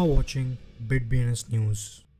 are watching BitBNS News.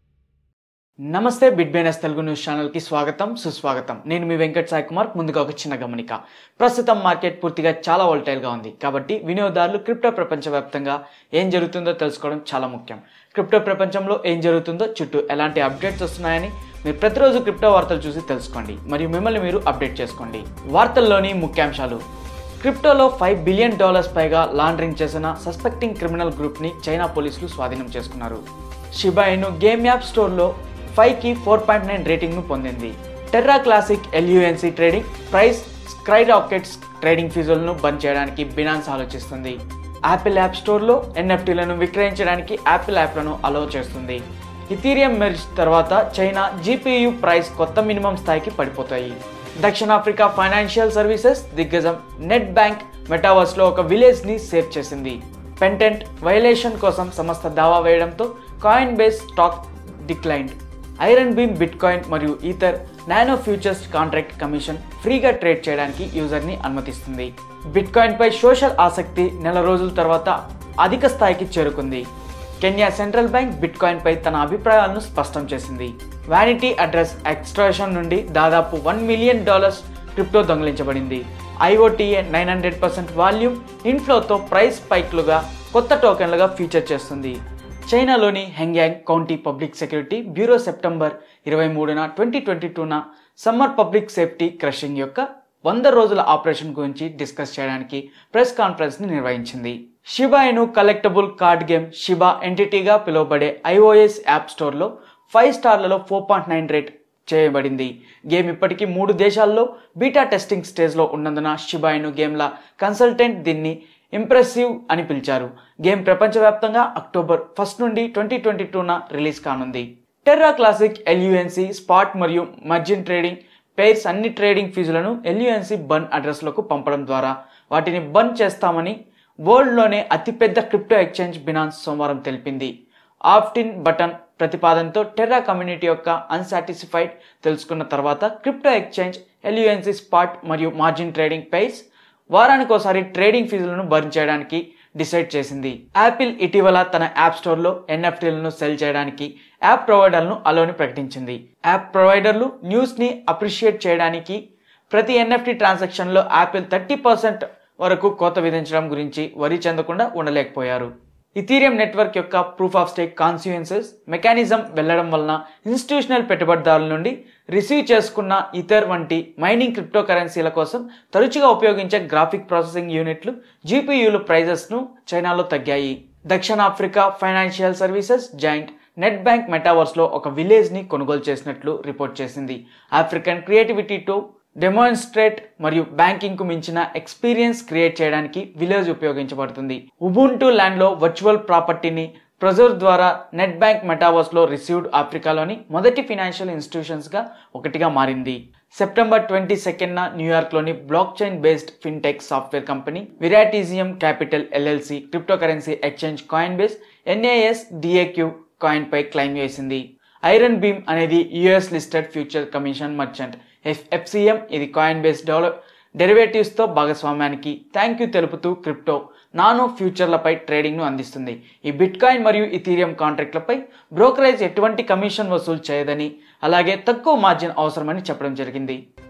నమస్తే BitBNS Telugu news ఛానల్కి స్వాగతం సుస్వాగతం నేను మీ వెంకట్ సాయి కుమార్ ముందుగా ఒక చిన్న గమనిక ప్రస్తుతం మార్కెట్ పూర్తిగా చాలా వోల్టైల్గా ఉంది కాబట్టి వినియోగదారులు క్రిప్టో ప్రపంచవ్యాప్తంగా ఏం జరుగుతుందో తెలుసుకోవడం చాలా ముఖ్యం క్రిప్టో ప్రపంచంలో ఏం జరుగుతుందో చుట్టూ ఎలాంటి అప్డేట్స్ వస్తున్నాయని మీరు ప్రతిరోజు క్రిప్టో వార్తలు చూసి తెలుసుకోండి మరియు మిమ్మల్ని మీరు అప్డేట్ చేసుకోండి వార్తల్లోని ముఖ్యాంశాలు క్రిప్టోలో ఫైవ్ బిలియన్ డాలర్స్ పైగా లాండరింగ్ చేసిన సస్పెక్టింగ్ క్రిమినల్ గ్రూప్ని చైనా పోలీసులు స్వాధీనం చేసుకున్నారు షిబాయిను గేమ్ యాప్ స్టోర్లో ఫైవ్కి ఫోర్ పాయింట్ నైన్ రేటింగ్ను పొందింది Terra Classic LUNC trading price skyrockets trading ఫీజులను బంద్ చేయడానికి బినాన్స్ ఆలోచిస్తుంది యాపిల్ యాప్ స్టోర్లో ఎన్ఎఫ్టీలను విక్రయించడానికి యాపిల్ యాప్లను అలో చేస్తుంది ఇథీరియం మెర్జ్ తర్వాత చైనా జీపీయు ప్రైస్ కొత్త మినిమం స్థాయికి పడిపోతాయి దక్షిణాఫ్రికా ఫైనాన్షియల్ సర్వీసెస్ దిగ్గజం నెట్ బ్యాంక్ మెటావర్స్లో ఒక విలేజ్ని సేవ్ చేసింది పెంటెంట్ వైలేషన్ కోసం సంస్థ దావా వేయడంతో Coinbase stock declined Ironbeam bitcoin మరియు ether nano futures contract commission ఫ్రీగా ట్రేడ్ చేయడానికి యూజర్ని అనుమతిస్తుంది బిట్ కాయిన్ పై సోషల్ ఆసక్తి నెల రోజుల తర్వాత అధిక స్థాయికి చేరుకుంది Kenya central bank bitcoin పై తన అభిప్రాయాలను స్పష్టం చేసింది వ్యానిటీ అడ్రస్ ఎక్స్ట్రాషన్ నుండి దాదాపు వన్ మిలియన్ డాలర్స్ క్రిప్టో దొంగిలించబడింది IOTA nine hundred percent volume ఇన్ఫ్లోతో ప్రైస్ స్పైక్లుగా కొత్త టోకెన్లుగా ఫీచర్ చేస్తుంది చైనాలోని Hengyang county public security bureau September ఇరవై మూడున ట్వంటీ ట్వంటీ టూన సమ్మర్ పబ్లిక్ సేఫ్టీ క్రషింగ్ యొక్క వంద రోజుల ఆపరేషన్ గురించి డిస్కస్ చేయడానికి ప్రెస్ కాన్ఫరెన్స్ని నిర్వహించింది Shiba Inu collectible card game Shiba ఎంటిటీగా పిలువబడే ఐఓఎస్ యాప్ స్టోర్లో ఫైవ్ స్టార్లలో ఫోర్ పాయింట్ నైన్ రేట్ చేయబడింది గేమ్ ఇప్పటికీ మూడు దేశాల్లో బీటా టెస్టింగ్ స్టేజ్లో ఉన్నందున షిబాయిను గేమ్ల కన్సల్టెంట్ దీన్ని ఇంప్రెసివ్ అని పిలిచారు గేమ్ ప్రపంచవ్యాప్తంగా అక్టోబర్ ఫస్ట్ నుండి ట్వంటీ ట్వంటీ టూన రిలీజ్ కానుంది టెర్రా క్లాసిక్ ఎల్యుఎన్సి స్పాట్ మరియు మర్జిన్ ట్రేడింగ్ పేర్స్ అన్ని ట్రేడింగ్ ఫీజులను ఎల్యుఎన్సి బన్ అడ్రస్లకు పంపడం ద్వారా వాటిని బన్ చేస్తామని వరల్డ్లోనే అతిపెద్ద క్రిప్టో ఎక్స్చేంజ్ బినాన్స్ సోమవారం తెలిపింది ఆప్టిన్ బటన్ ప్రతిపాదనతో టెర్రా కమ్యూనిటీ యొక్క అన్సాటిస్ఫైడ్ తెలుసుకున్న తర్వాత క్రిప్టో ఎక్స్చేంజ్ ఎల్యుఎన్సి స్పాట్ మరియు మార్జిన్ ట్రేడింగ్ పేర్స్ వారానికోసారి ట్రేడింగ్ ఫీజులను బర్న్ చేయడానికి డిసైడ్ చేసింది యాపిల్ ఇటీవల తన యాప్ స్టోర్లో ఎన్ఎఫ్టీలను సెల్ చేయడానికి యాప్ ప్రొవైడర్లను అలోని ప్రకటించింది యాప్ ప్రొవైడర్లు న్యూస్ని అప్రిషియేట్ చేయడానికి ప్రతి ఎన్ఎఫ్టీ ట్రాన్సాక్షన్లో యాపిల్ థర్టీ పర్సెంట్ వరకు కోత విధించడం గురించి వరి చెందకుండా ఉండలేకపోయారు ఇథీరియం నెట్వర్క్ యొక్క proof of stake constituencies mechanism వెళ్లడం వలన ఇన్స్టిట్యూషనల్ పెట్టుబడిదారుల నుండి రిసీవ్ చేసుకున్న ఇతర్ వంటి మైనింగ్ క్రిప్టో కరెన్సీల కోసం తరచుగా ఉపయోగించే గ్రాఫిక్ ప్రాసెసింగ్ యూనిట్లు జీపీయూల ప్రైజెస్ను చైనాలో తగ్గాయి దక్షిణాఫ్రికా financial services giant Nedbank మెటావర్స్లో ఒక విలేజ్ని కొనుగోలు చేసినట్లు రిపోర్ట్ చేసింది ఆఫ్రికన్ క్రియేటివిటీతో డెమాన్స్ట్రేట్ మరియు బ్యాంకింగ్కు మించిన ఎక్స్పీరియన్స్ క్రియేట్ చేయడానికి విలేజ్ ఉపయోగించబడుతుంది ఉబుంటు ల్యాండ్లో వర్చువల్ ప్రాపర్టీని ప్రొజర్ ద్వారా నెట్ బ్యాంక్ మెటావర్స్లో రిసీవ్డ్ ఆఫ్రికాలోని మొదటి ఫినాన్షియల్ ఇన్స్టిట్యూషన్స్గా ఒకటిగా మారింది సెప్టెంబర్ ట్వంటీ సెకండ్న న్యూయార్క్లోని blockchain based fintech software company విరాటిజియం capital LLC cryptocurrency exchange Coinbase NASDAQ coin పై క్లెయిమ్ చేసింది ఐరన్ బీమ్ అనేది US listed future commission merchant FFCM ఇది కాయిన్ బేస్ డెవలప్ డెరివేటివ్స్తో భాగస్వామ్యానికి థ్యాంక్ యూ తెలుపుతూ క్రిప్టో నానో ఫ్యూచర్లపై ట్రేడింగ్ను అందిస్తుంది ఈ బిట్ కాయిన్ మరియు ఇథీరియం కాంట్రాక్ట్లపై బ్రోకరేజ్ ఎటువంటి కమిషన్ వసూలు చేయదని అలాగే తక్కువ మార్జిన్ అవసరమని చెప్పడం జరిగింది